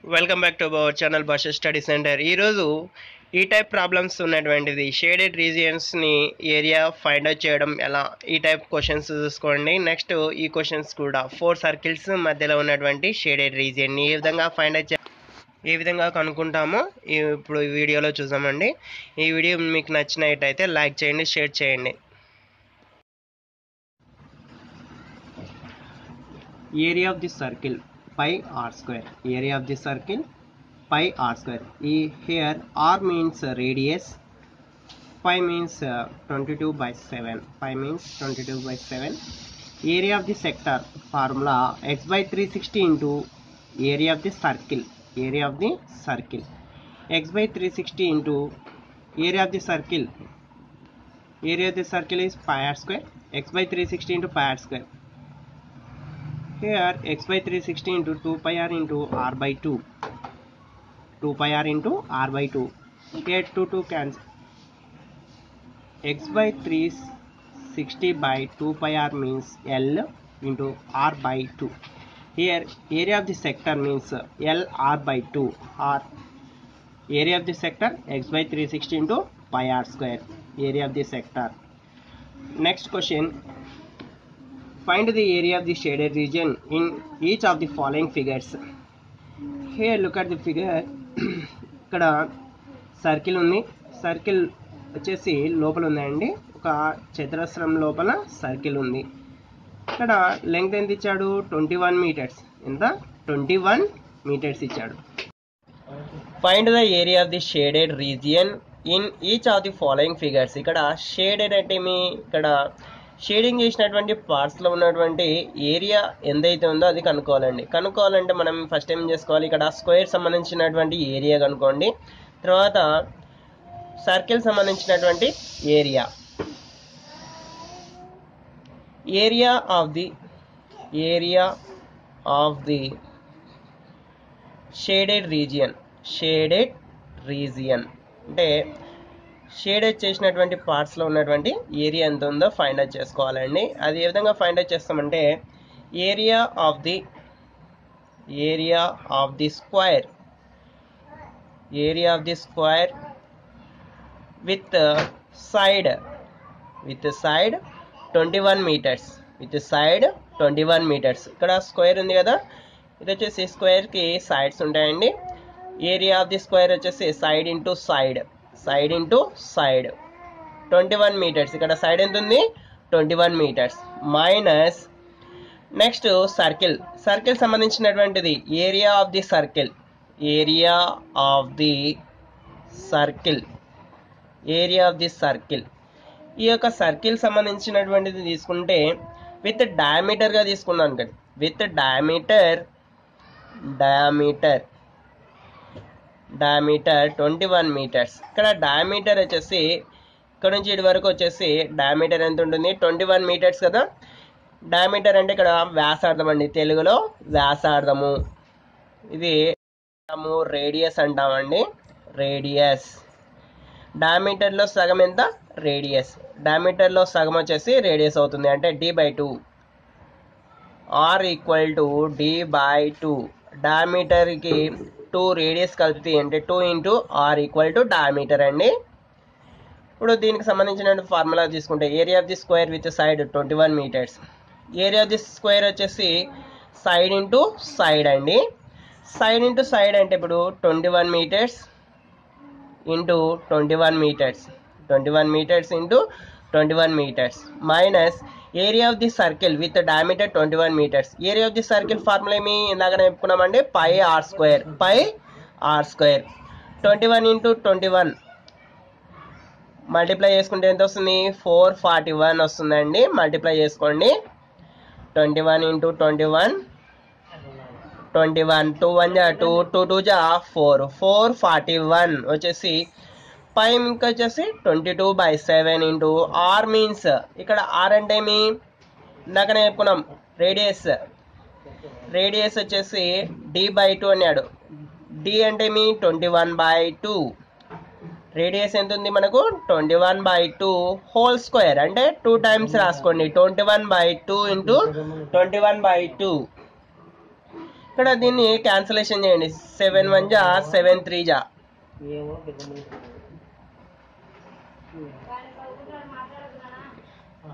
Welcome back to our channel Bhasha study centre ఈరోజు ఈ type problems ఉన్నటువంటిది షేడెడ్ రీజియన్స్ని ఏరియా ఫైండ్ అవుట్ చేయడం ఎలా ఈ టైప్ క్వశ్చన్స్ చూసుకోండి నెక్స్ట్ ఈ క్వశ్చన్స్ కూడా ఫోర్ సర్కిల్స్ మధ్యలో ఉన్నటువంటి షేడెడ్ రీజియన్ని ఏ విధంగా ఫైండ్ అవుట్ చే ఏ విధంగా కనుక్కుంటామో ఈ- ఇప్పుడు ఈ వీడియోలో చూసామండి ఈ వీడియో మీకు నచ్చినట్టయితే లైక్ చేయండి షేర్ చేయండి area of the circle pi r square area of the circle pi r square e, here r means uh, radius pi means uh, 22 by 7 pi means 22 by 7 area of the sector formula x by 360 into area of the circle area of the circle x by 360 into area of the circle area of the circle is pi r square x by 360 into pi r square here x by 360 into 2 pi r into r by 2 2 pi r into r by 2 here 2 2 cancel x by 360 by 2 pi r means l into r by 2 here area of the sector means l r by 2 r area of the sector x by 360 into pi r square area of the sector next question Find the area of the shaded region in each of the following figures. Here look at the figure. ఇక్కడ circle ఉంది circle వచ్చేసి లోపల ఉందండి ఒక చతురస్రం లోపల circle ఉంది ఇక్కడ లెంగ్త్ ఎంత ఇచ్చాడు ట్వంటీ వన్ మీటర్స్ ఎంత ట్వంటీ వన్ మీటర్స్ ఇచ్చాడు find the area of the shaded region in each of the following figures ఇక్కడ షేడెడ్ అంటే మీ ఇక్కడ షేడింగ్ చేసినటువంటి పార్ట్స్లో ఉన్నటువంటి ఏరియా ఎంతైతే ఉందో అది కనుక్కోవాలండి కనుక్కోవాలంటే మనం ఫస్ట్ ఏం చేసుకోవాలి ఇక్కడ స్క్వేర్ సంబంధించినటువంటి ఏరియా కనుక్కోండి తర్వాత సర్కిల్ సంబంధించినటువంటి area area of the area of the shaded region shaded region అంటే షేడెడ్ చేసినటువంటి పార్ట్స్లో ఉన్నటువంటి ఏరియా ఎంత ఉందో ఫైండ్ అవుట్ చేసుకోవాలండి అది ఏ విధంగా ఫైండ్ అవుట్ చేస్తామంటే area of the area of the square area of the square with side with side twenty one metres with side twenty one metres ఇక్కడ స్క్వేర్ ఉంది కదా ఇది వచ్చేసి స్క్వేర్కి సైడ్స్ ఉంటాయండి ఏరియా ఆఫ్ ది స్క్వేర్ వచ్చేసి side into side side into side twenty one metres ఇక్కడ side ఎంత ఉంది twenty one metres minus next circle circle సంబంధించినటువంటిది area of the circle area of the circle area of the circle ఈ యొక్క circle సంబంధించినటువంటిది తీసుకుంటే with డయామీటర్గా తీసుకున్నాను కదా with diameter diameter diameter twenty one metres ఇక్కడ డయామీటర్ వచ్చేసి ఇక్కడ నుంచి ఇటు వరకు వచ్చేసి డయామీటర్ ఎంత ఉంటుంది ట్వంటీ వన్ మీటర్స్ కదా డయామీటర్ అంటే ఇక్కడ వ్యాసార్థం అండి తెలుగులో వ్యాసార్థము ఇది రేడియస్ అంటామండి రేడియస్ డయామీటర్లో సగం ఎంత రేడియస్ డయామీటర్లో సగం వచ్చేసి రేడియస్ అవుతుంది అంటే D by two R equal to D by two డయామీటర్కి టూ రేడియస్ కలిపితే అంటే two into R equal to diameter అండి ఇప్పుడు దీనికి సంబంధించిన ఫార్ములా తీసుకుంటే area of the square with side twenty one metres area of the square వచ్చేసి side into side అండి సైడ్ ఇంటూ సైడ్ అంటే ఇప్పుడు twenty one metres into twenty one metres twenty one metres into twenty one metres minus area of the circle with diameter twenty one metres area of the circle formula ఏమి ఇందాక చెప్పుకున్నామండి pi R square pi R square twenty one into twenty one multiply చేసుకుంటే ఎంత వస్తుంది four forty one వస్తుందండి multiply చేసుకోండి twenty one into twenty one twenty one two one జా two two two జా ఫోర్ ఫోర్ ఫార్టీ వన్ వచ్చేసి pi ఇంకా వచ్చేసి twenty two by seven into R means ఇక్కడ ఆర్ అంటే ఏమి ఇందాకనే చెప్పుకున్నాం రేడియస్ రేడియస్ వచ్చేసి డి బై టూ అన్నాడు డి అంటే ఏమి twenty one by two radius ఎంత ఉంది మనకు twenty one by two whole square అంటే టూ టైమ్స్ రాసుకోండి twenty one by two into twenty one by two ఇక్కడ దీన్ని క్యాన్సలేషన్ చేయండి సెవెన్ వన్ జా సెవెన్ త్రీ జా ఏమో పెద్ద మనిషి ఆ.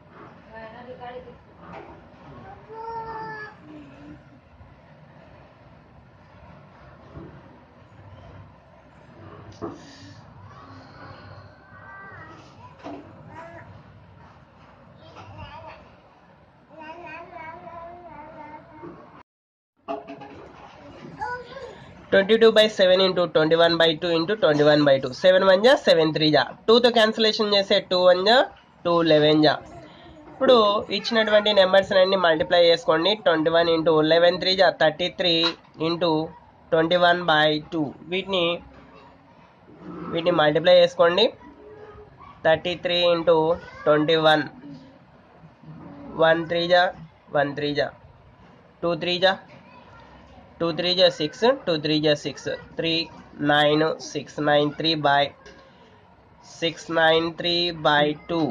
Twenty two by seven into twenty one by two into twenty one by two seven one జా సెవెన్ త్రీ జా టూతో క్యాన్సలేషన్ చేసే టూ వన్ జా టూ లెవెన్ జా ఇప్పుడు ఇచ్చినటువంటి నెంబర్స్ అన్ని మల్టిప్లై చేసుకోండి twenty one into eleven three జా thirty three into twenty one by two వీటిని వీటిని మల్టిప్లై చేసుకోండి thirty three into twenty one one three జా వన్ త్రీ జా టూ త్రీ జా టూ త్రీ జా సిక్స్ టూ త్రీ జా six three nine six nine three by six nine three by two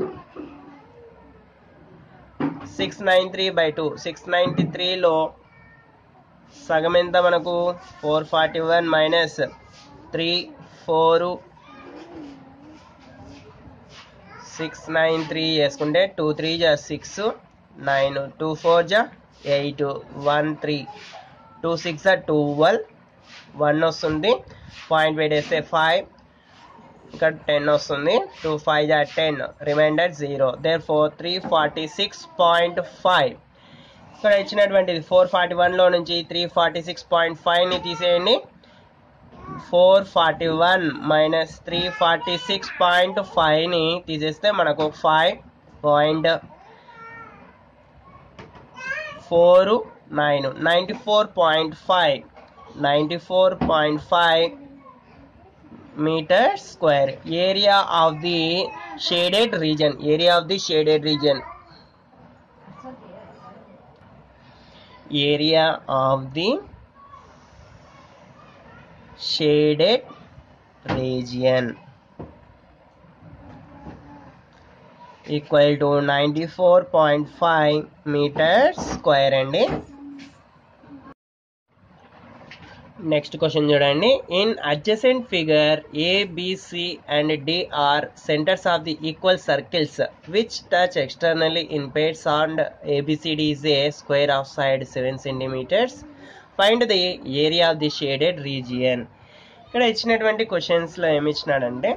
six nine three by two six ninety త్రీలో సగం ఎంత మనకు four forty one minus three four six nine three వేసుకుంటే two three జా six nine two four జా eight one three two six జా twelve one వస్తుంది point పెట్టేస్తే ఫైవ్ ఇక్కడ టెన్ వస్తుంది టూ ఫైవ్ జా ten remainder zero there four three forty six point five ఇక్కడ ఇచ్చినటువంటిది ఫోర్ ఫార్టీ వన్లో నుంచి త్రీ ఫార్టీ సిక్స్ పాయింట్ ఫైవ్ని తీసేయండి four forty one minus three forty six point ఫైవ్ని తీసేస్తే మనకు five point four nine ninety four point five ninety four point five meter square area of the shaded region area of the shaded region area of the shaded region equal to 94.5 meters square అండి next question చూడండి in adjacent figure A BC and D are centres of the equal circles which touch externally in pairs and ABCD is a square of side seven centimetres find the area of the shaded region ఇక్కడ ఇచ్చినటువంటి క్వశ్చన్స్లో ఏమి ఇచ్చినాడంటే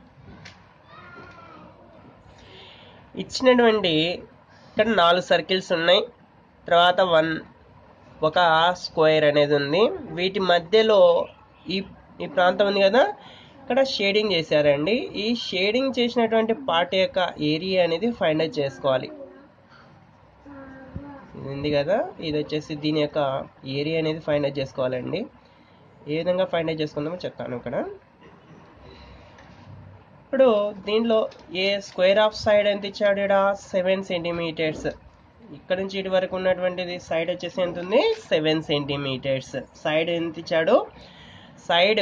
ఇచ్చినటువంటి ఇక్కడ నాలుగు circles ఉన్నాయి తర్వాత one ఒక square అనేది ఉంది వీటి మధ్యలో ఈ ఈ ప్రాంతం ఉంది కదా ఇక్కడ షేడింగ్ చేశారండి ఈ షేడింగ్ చేసినటువంటి పార్ట్ యొక్క ఏరియా అనేది ఫైండ్ అవుట్ చేసుకోవాలి ఇది ఉంది కదా ఇది వచ్చేసి దీని యొక్క ఏరియా అనేది ఫైండ్ అవుట్ చేసుకోవాలండి ఏ విధంగా ఫైండ్ అవుట్ చేసుకుందామో చెప్తాను ఇక్కడ ఇప్పుడు దీనిలో ఏ స్క్వేర్ ఆఫ్ సైడ్ ఎంత ఇచ్చాడు ఇక్కడ సెవెన్ సెంటీమీటర్స్ ఇక్కడ నుంచి ఇటు వరకు ఉన్నటువంటిది సైడ్ వచ్చేసి ఎంత ఉంది సెవెన్ సెంటీమీటర్స్ సైడ్ ఎంత ఇచ్చాడు సైడ్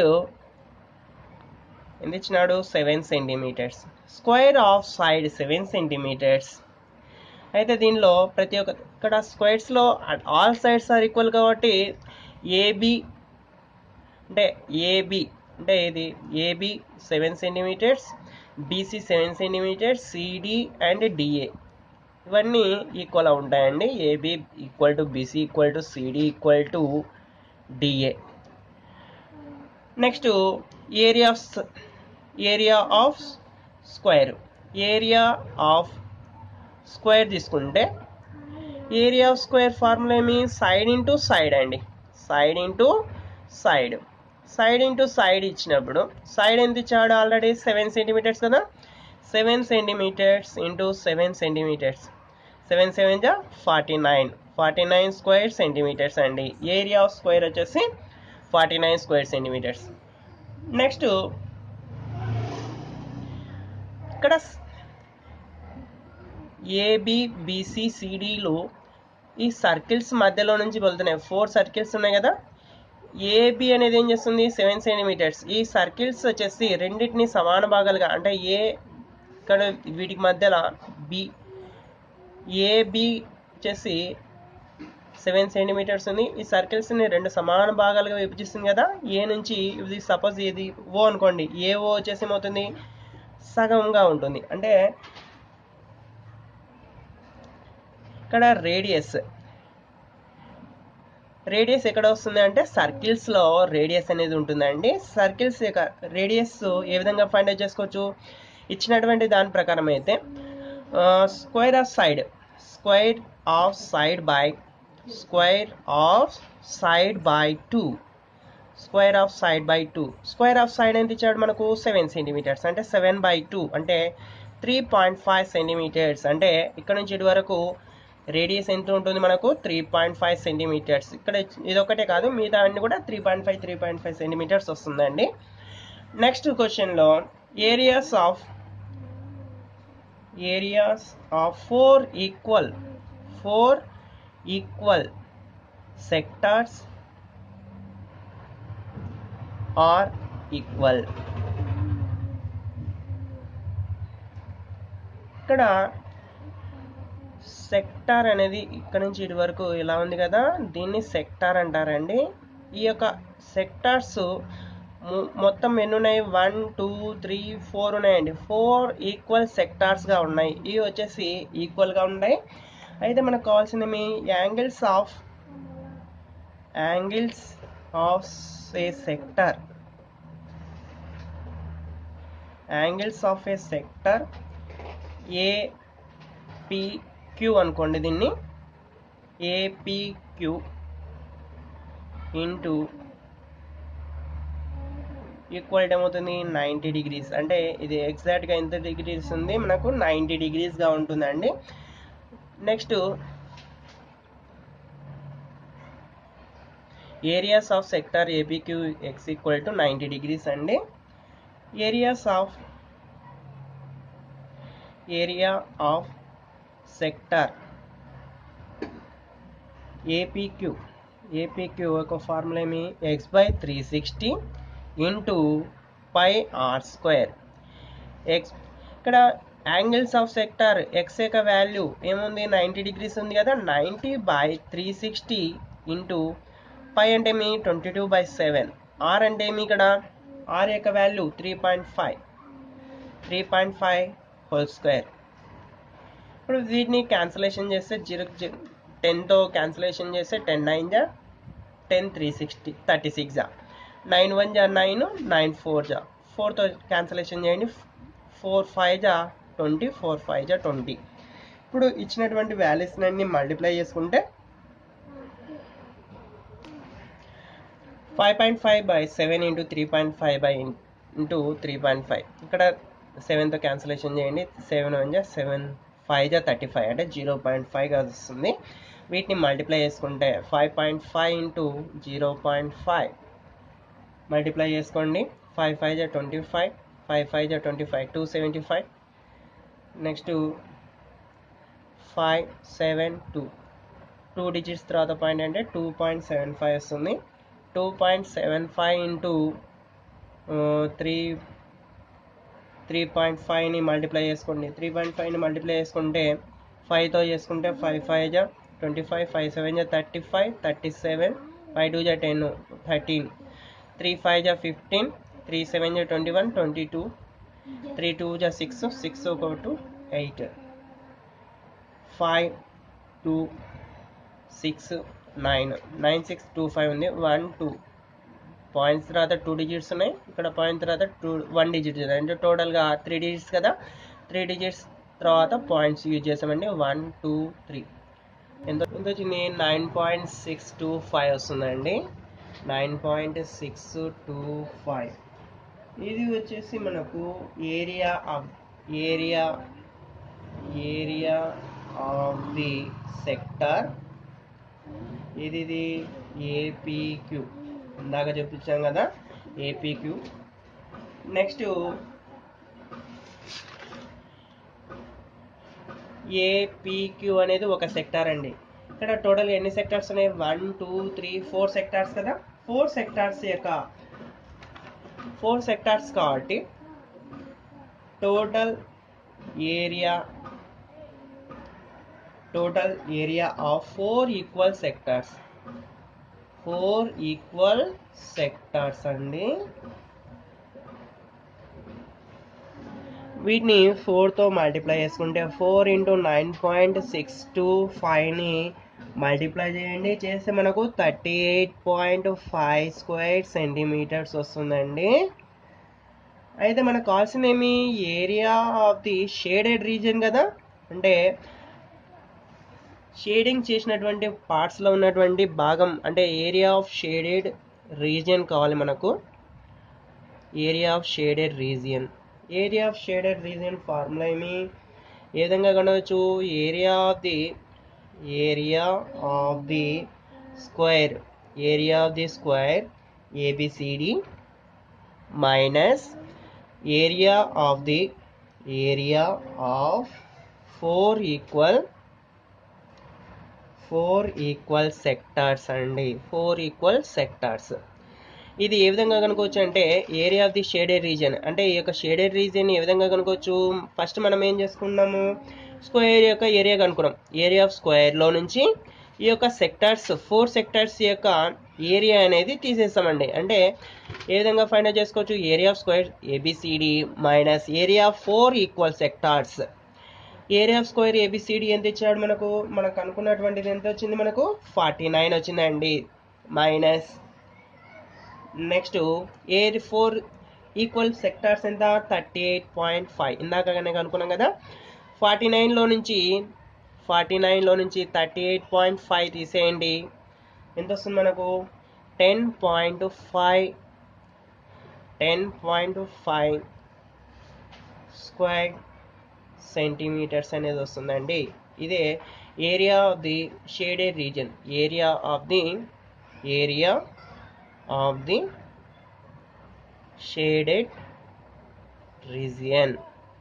ఎంత ఇచ్చినాడు seven centimetres square of side seven centimetres అయితే దీనిలో ప్రతి ఒక్క ఇక్కడ స్క్వేర్స్లో ఆల్ సైడ్స్ ఆర్ ఈక్వల్ కాబట్టి ఏబి అంటే ఏబి అంటే ఇది AB seven centimetres BC seven centimetres CD and DA ఇవన్నీ ఈక్వల్ ఉంటాయండి AB equal to BC equal to CD equal to DA next area of area of square area of square తీసుకుంటే area of square formula ఏమి side into side అండి side into side side into side ఇచ్చినప్పుడు side ఎంత ఇచ్చాడు already seven centimetres కదా seven centimetres into seven centimetres seven seven జా forty nine forty nine square centimetres అండి area of square వచ్చేసి forty nine square centimetres next ఇక్కడ AB BC సిడిలు ఈ సర్కిల్స్ మధ్యలో నుంచి వెళ్తున్నాయి ఫోర్ సర్కిల్స్ ఉన్నాయి కదా ఏబి అనేది ఏం చేస్తుంది సెవెన్ సెంటీమీటర్స్ ఈ సర్కిల్స్ వచ్చేసి రెండింటిని సమాన భాగాలుగా అంటే ఏ ఇక్కడ వీటికి మధ్యలో బి ఏబి వచ్చేసి సెవెన్ సెంటీమీటర్స్ ఉంది ఈ సర్కిల్స్ని రెండు సమాన భాగాలుగా విభజిస్తుంది కదా ఏ నుంచి ఇది సపోజ్ ఇది ఓ అనుకోండి ఏ ఓ వచ్చేసి ఏమవుతుంది సగంగా ఉంటుంది అంటే ఇక్కడ రేడియస్ రేడియస్ ఎక్కడ వస్తుంది అంటే సర్కిల్స్ లో రేడియస్ అనేది ఉంటుందండి సర్కిల్స్ యొక్క రేడియస్ ఏ విధంగా ఫైండ్ అవుట్ చేసుకోవచ్చు ఇచ్చినటువంటి దాని ప్రకారం అయితే square of side square of side by square of side by two square of side by two square of side ఎంత ఇచ్చాడు మనకు సెవెన్ సెంటీమీటర్స్ అంటే సెవెన్ బై టూ అంటే త్రీ పాయింట్ ఫైవ్ సెంటీమీటర్స్ అంటే ఇక్కడ నుంచి ఇటు వరకు రేడియస్ ఎంత ఉంటుంది మనకు త్రీ పాయింట్ ఫైవ్ సెంటీమీటర్స్ ఇక్కడ ఇది ఒకటే కాదు మిగతా అన్ని కూడా three point five three point five centimetres వస్తుందండి నెక్స్ట్ క్వశ్చన్లో areas of areas of four equal four equal sectors are equal ఇక్కడ సెక్టార్ అనేది ఇక్కడ నుంచి ఇటు వరకు ఇలా ఉంది కదా దీన్ని సెక్టార్ అంటారండి ఈ యొక్క సెక్టార్స్ మొత్తం ఎన్ని ఉన్నాయి వన్ టూ త్రీ ఫోర్ ఉన్నాయండి ఫోర్ ఈక్వల్ సెక్టార్స్గా ఉన్నాయి ఇవి వచ్చేసి ఈక్వల్గా ఉన్నాయి అయితే మనకు కావాల్సింది మీ angles of angles of a sector angles of a sector A P Q అనుకోండి దీన్ని ఏపీక్యూ ఇంటూ ఈక్వల్ ఏమవుతుంది నైంటీ డిగ్రీస్ అంటే ఇది ఎగ్జాక్ట్గా ఎంత డిగ్రీస్ ఉంది మనకు నైంటీ డిగ్రీస్గా ఉంటుందండి next areas of sector APQ X equal to ninety degrees అండి areas of area of sector APQ APQ ఒక ఫార్ములా ఏమి X by three sixty into pi R square X ఇక్కడ యాంగిల్స్ ఆఫ్ సెక్టర్ ఎక్స్ యొక్క value ఏముంది ninety degrees ఉంది కదా ninety by three sixty into pi అంటే మీ twenty two by seven R అంటే మీ ఇక్కడ ఆర్ యొక్క value three point five three point five whole square ఇప్పుడు వీటిని క్యాన్సలేషన్ చేస్తే జీరో టెన్తో క్యాన్సలేషన్ చేస్తే టెన్ నైన్ జా ten three sixty thirty six జా నైన్ వన్ జా నైన్ నైన్ ఫోర్ జా ఫోర్తో క్యాన్సలేషన్ చేయండి ఫోర్ ఫైవ్ జా ట్వంటీ ఫోర్ ఫైవ్ జా ట్వంటీ ఇప్పుడు ఇచ్చినటువంటి వాల్యూస్ అన్ని మల్టిప్లై చేసుకుంటే five point five by seven into three point five by into three point five ఇక్కడ సెవెన్తో క్యాన్సలేషన్ చేయండి సెవెన్ వన్ జా సెవెన్ ఫైవ్ జా థర్టీ ఫైవ్ అంటే జీరో పాయింట్ ఫైవ్ వస్తుంది వీటిని మల్టిప్లై చేసుకుంటే five point five into zero point five multiply చేసుకోండి ఫైవ్ ఫైవ్ జా ట్వంటీ ఫైవ్ ఫైవ్ ఫైవ్ జా twenty five two seventy five next five seven two two digits తర్వాత point అంటే two point seven five వస్తుంది two point seven five into three three point ఫైవ్ని multiply చేసుకోండి three point ఫైవ్ని multiply చేసుకుంటే ఫైవ్తో చేసుకుంటే ఫైవ్ ఫైవ్ జా ట్వంటీ ఫైవ్ ఫైవ్ సెవెన్ జా thirty five thirty seven five two జా టెన్ థర్టీన్ త్రీ ఫైవ్ జా ఫిఫ్టీన్ త్రీ సెవెన్ జా twenty one twenty two three two జా సిక్స్ సిక్స్ ఒక two eight five two six nine nine six two five ఉంది one two points తర్వాత two digits ఉన్నాయి ఇక్కడ point తర్వాత two one digit అంటే టోటల్గా త్రీ డిజిట్స్ కదా త్రీ డిజిట్స్ తర్వాత పాయింట్స్ యూజ్ చేసామండి వన్ టూ త్రీ ఎంత ఎంత వచ్చింది nine point six two five వస్తుందండి nine point six two five ఇది వచ్చేసి మనకు area of area area of the sector ఇది ఇది ఏపీక్యూ ఇందాక చెప్పించాం కదా ఏపీక్యూ నెక్స్ట్ ఏపీక్యూ అనేది ఒక సెక్టార్ అండి ఇక్కడ టోటల్ ఎన్ని సెక్టార్స్ ఉన్నాయి one two three four sectors కదా ఫోర్ సెక్టార్స్ యొక్క ఫోర్ సెక్టార్స్ కాబట్టి total area total area of four equal sectors four equal sectors అండి వీటిని ఫోర్తో మల్టిప్లై చేసుకుంటే four into nine point six two ఫైవ్ని మల్టిప్లై చేయండి చేస్తే మనకు thirty eight point five square centimetres వస్తుందండి అయితే మనకు కావాల్సింది ఏమి area of the shaded region కదా అంటే షేడింగ్ చేసినటువంటి పార్ట్స్లో ఉన్నటువంటి భాగం అంటే ఏరియా ఆఫ్ షేడెడ్ రీజియన్ కావాలి మనకు area of shaded region area of shaded region formula ఏమి ఏ విధంగా కనవచ్చు area of the area of the square area of the square ABCD minus area of the area of four equal four equal sectors అండి four equal sectors ఇది ఏ విధంగా కనుకోవచ్చు అంటే area of the shaded region అంటే ఈ యొక్క shaded region ఏ విధంగా కనుకోవచ్చు ఫస్ట్ మనం ఏం చేసుకున్నాము స్క్వేర్ యొక్క ఏరియా కనుక్కున్నాం ఏరియా ఆఫ్ స్క్వేర్లో నుంచి ఈ యొక్క సెక్టార్స్ ఫోర్ సెక్టార్స్ యొక్క ఏరియా అనేది తీసేస్తామండి అంటే ఏ విధంగా ఫైండ్ అవుట్ చేసుకోవచ్చు area of square ABCD minus area of four equal sectors area of square ABCD ఎంత ఇచ్చాడు మనకు మనకు అనుకున్నటువంటిది ఎంత వచ్చింది మనకు ఫార్టీ నైన్ వచ్చిందండి minus next area four equal sectors ఎంత థర్టీ ఎయిట్ పాయింట్ ఫైవ్ ఇందాక కనుక అనుకున్నాం కదా ఫార్టీ నైన్లో నుంచి ఫార్టీ నైన్లో నుంచి థర్టీ ఎయిట్ పాయింట్ ఫైవ్ తీసేయండి ఎంత వస్తుంది మనకు ten point five ten point five square centimetres అనేది వస్తుందండి ఇదే area of the shaded region area of the area of the shaded region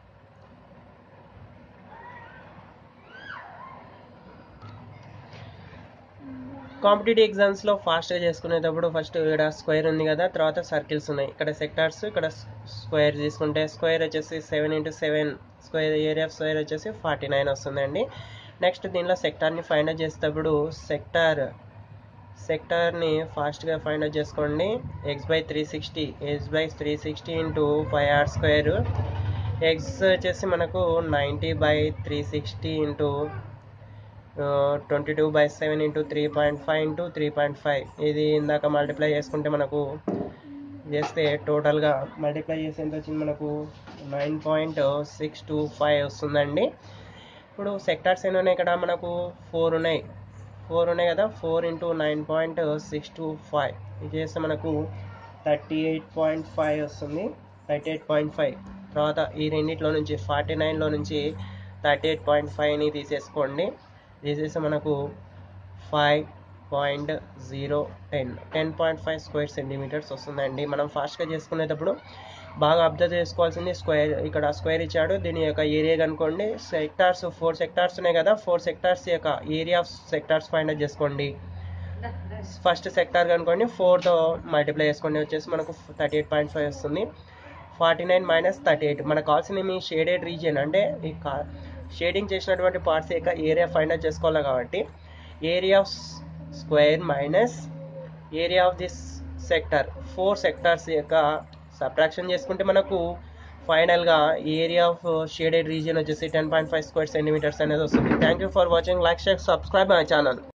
competitive ఎగ్జామ్స్లో ఫాస్ట్గా చేసుకునేటప్పుడు ఫస్ట్ ఇక్కడ స్క్వేర్ ఉంది కదా తర్వాత సర్కిల్స్ ఉన్నాయి ఇక్కడ సెక్టార్స్ ఇక్కడ స్క్వేర్ తీసుకుంటే స్క్వేర్ వచ్చేసి seven into seven square area of square వచ్చేసి ఫార్టీ నైన్ వస్తుందండి నెక్స్ట్ దీనిలో సెక్టార్ని ఫైండ్ అవుట్ చేసేటప్పుడు సెక్టార్ సెక్టార్ని ఫాస్ట్గా ఫైండ్ అవుట్ చేసుకోండి x by three sixty x by three sixty into five r square x వచ్చేసి మనకు ninety by three sixty into twenty two by seven into three point five into three point five ఇది ఇందాక multiply చేసుకుంటే మనకు చేస్తే టోటల్గా multiply చేసి ఎంత వచ్చింది మనకు nine point six two five వస్తుందండి ఇప్పుడు సెక్టార్స్ ఎన్ని ఉన్నాయి ఇక్కడ మనకు ఫోర్ ఉన్నాయి ఫోర్ ఉన్నాయి కదా four into nine point six two five ఇది చేస్తే మనకు థర్టీ ఎయిట్ పాయింట్ ఫైవ్ వస్తుంది థర్టీ ఎయిట్ పాయింట్ ఫైవ్ తర్వాత ఈ రెండిట్లో నుంచి ఫార్టీ నైన్లో నుంచి థర్టీ ఎయిట్ పాయింట్ ఫైవ్ని తీసేసుకోండి తీసేసి మనకు five point zero ten ten point five square centimetres వస్తుందండి మనం ఫాస్ట్గా చేసుకునేటప్పుడు బాగా అబ్జర్వ్ చేసుకోవాల్సింది స్క్వేర్ ఇక్కడ స్క్వేర్ ఇచ్చాడు దీని యొక్క ఏరియా కనుకోండి సెక్టార్స్ ఫోర్ సెక్టార్స్ ఉన్నాయి కదా ఫోర్ సెక్టార్స్ యొక్క area of sectors find out చేసుకోండి ఫస్ట్ సెక్టార్ కనుకోండి ఫోర్తో మల్టిప్లై చేసుకోండి వచ్చేసి మనకు థర్టీ ఎయిట్ పాయింట్ ఫైవ్ వస్తుంది forty nine minus thirty eight మనకు కావాల్సింది మీ షేడెడ్ రీజియన్ అంటే ఈ కా షేడింగ్ చేసినటువంటి పార్ట్స్ యొక్క ఏరియా ఫైండ్ అవుట్ చేసుకోవాలి కాబట్టి area of square minus area of this sector four sectors యొక్క సబ్ట్రాక్షన్ చేసుకుంటే మనకు ఫైనల్గా ఏరియా ఆఫ్ షేడెడ్ రీజియన్ వచ్చేసి ten point five square centimetres అనేది వస్తుంది thank you for watching like share subscribe my channel